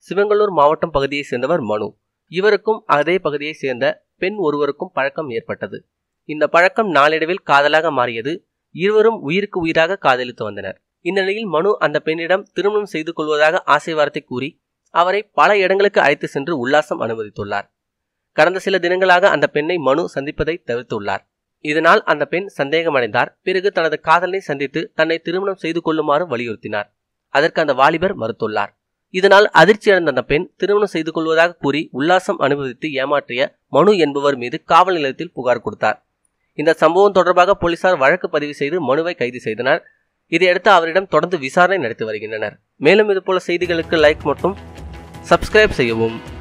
சிவங்கல்லூர் மாவட்டம் பகுதியைச் சேர்ந்தவர் மனு இவருக்கும் அதே பகுதியைச் சேர்ந்த பெண் ஒருவருக்கும் பழக்கம் ஏற்பட்டது இந்த பழக்கம் நாளடைவில் காதலாக மாறியது இருவரும் உயிருக்கு உயிராக காதலித்து வந்தனர் இந்நிலையில் மனு அந்த பெண்ணிடம் திருமணம் செய்து கொள்வதாக ஆசை வார்த்தை கூறி அவரை பல இடங்களுக்கு அழைத்து சென்று உல்லாசம் அனுமதித்துள்ளார் கடந்த சில தினங்களாக அந்த பெண்ணை மனு சந்திப்பதை தவிர்த்துள்ளார் இதனால் அந்த பெண் சந்தேகமடைந்தார் பிறகு தனது காதலனை சந்தித்து தன்னை திருமணம் செய்து கொள்ளுமாறு வலியுறுத்தினார் அதற்கு அந்த வாலிபர் மறுத்துள்ளார் இதனால் அதிர்ச்சியடைந்த அந்த பெண் திருமணம் செய்து கொள்வதாக கூறி உல்லாசம் அனுபவித்து ஏமாற்றிய மனு என்பவர் மீது காவல் நிலையத்தில் புகார் கொடுத்தார் இந்த சம்பவம் தொடர்பாக போலீசார் வழக்கு பதிவு செய்து மனுவை கைது செய்தனர் இதையடுத்து அவரிடம் தொடர்ந்து விசாரணை நடத்தி வருகின்றனர் மேலும் இதுபோல செய்திகளுக்கு லைக் மற்றும் சப்ஸ்கிரைப் செய்யவும்